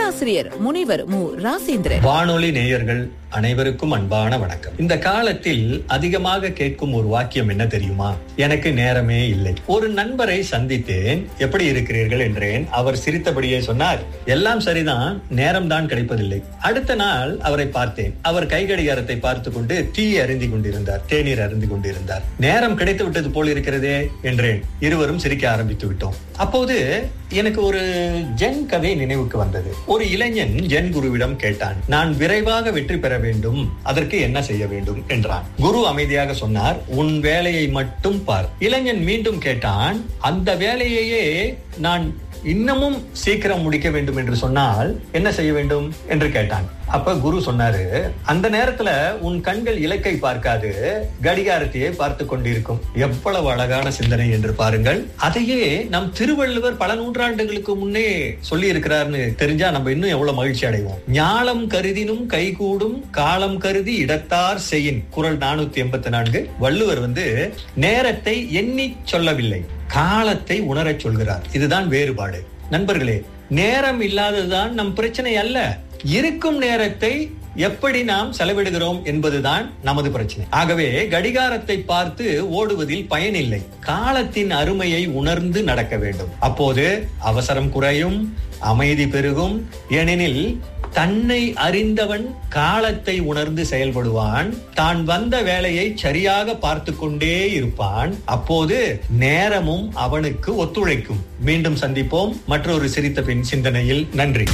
பேராசிரியர் முனைவர் மு ராசேந்திரன் வானொலி நேயர்கள் அனைவருக்கும் அன்பான வணக்கம் இந்த காலத்தில் அதிகமாக கேட்கும் ஒரு வாக்கியம் என்ன தெரியுமா எனக்கு நேரமே இல்லை ஒரு நண்பரை சந்தித்தேன் எப்படி இருக்கிறீர்கள் என்றேன் அவர் சிரித்தபடியே சொன்னார் எல்லாம் சரிதான் நேரம் தான் கிடைப்பதில்லை அடுத்த நாள் அவரை பார்த்தேன் அவர் கைகடிகாரத்தை பார்த்து கொண்டு டீ அருந்தி கொண்டிருந்தார் தேநீர் அருந்தி கொண்டிருந்தார் நேரம் கிடைத்து விட்டது போல் இருக்கிறதே என்றேன் இருவரும் சிரிக்க ஆரம்பித்து விட்டோம் அப்போது எனக்கு ஒரு ஜென் கதை நினைவுக்கு வந்தது ஒரு இளைஞன் ஜென் குருவிடம் கேட்டான் நான் விரைவாக வெற்றி பெற வேண்டும் அதற்கு என்ன செய்ய வேண்டும் என்றான் குரு அமைதியாக சொன்னார் உன் வேலையை மட்டும் பார் இளைஞன் மீண்டும் கேட்டான் அந்த வேலையையே நான் இன்னமும் சீக்கிரம் முடிக்க வேண்டும் என்று சொன்னால் என்ன செய்ய வேண்டும் என்று கேட்டான் அப்ப குரு சொன்னாரு அந்த நேரத்துல உன் கண்கள் இலக்கை பார்க்காது கடிகாரத்தையே பார்த்து கொண்டிருக்கும் எவ்வளவு அழகான சிந்தனை என்று பாருங்கள் அதையே நம் திருவள்ளுவர் பல நூற்றாண்டுகளுக்கு முன்னே சொல்லி இருக்கிறார்னு தெரிஞ்சா நம்ம இன்னும் எவ்வளவு மகிழ்ச்சி அடைவோம் ஞாலம் கருதினும் கைகூடும் காலம் கருதி இடத்தார் செய்யின் குரல் நானூத்தி எண்பத்தி நான்கு வள்ளுவர் வந்து நேரத்தை எண்ணி சொல்லவில்லை காலத்தை உணரச் சொல்கிறார் இதுதான் வேறுபாடு நண்பர்களே நேரம் இல்லாததுதான் நம் பிரச்சனை அல்ல இருக்கும் நேரத்தை எப்படி நாம் செலவிடுகிறோம் என்பதுதான் நமது பிரச்சனை ஆகவே கடிகாரத்தை பார்த்து ஓடுவதில் பயனில்லை காலத்தின் அருமையை உணர்ந்து நடக்க வேண்டும் அப்போது அவசரம் குறையும் அமைதி பெருகும் ஏனெனில் தன்னை அறிந்தவன் காலத்தை உணர்ந்து செயல்படுவான் தான் வந்த வேலையை சரியாக பார்த்து கொண்டே இருப்பான் அப்போது நேரமும் அவனுக்கு ஒத்துழைக்கும் மீண்டும் சந்திப்போம் மற்றொரு சிரித்த பின் சிந்தனையில் நன்றி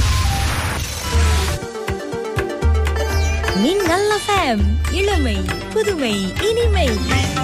மின்னல் எஃப்எம் இளமை புதுமை இனிமை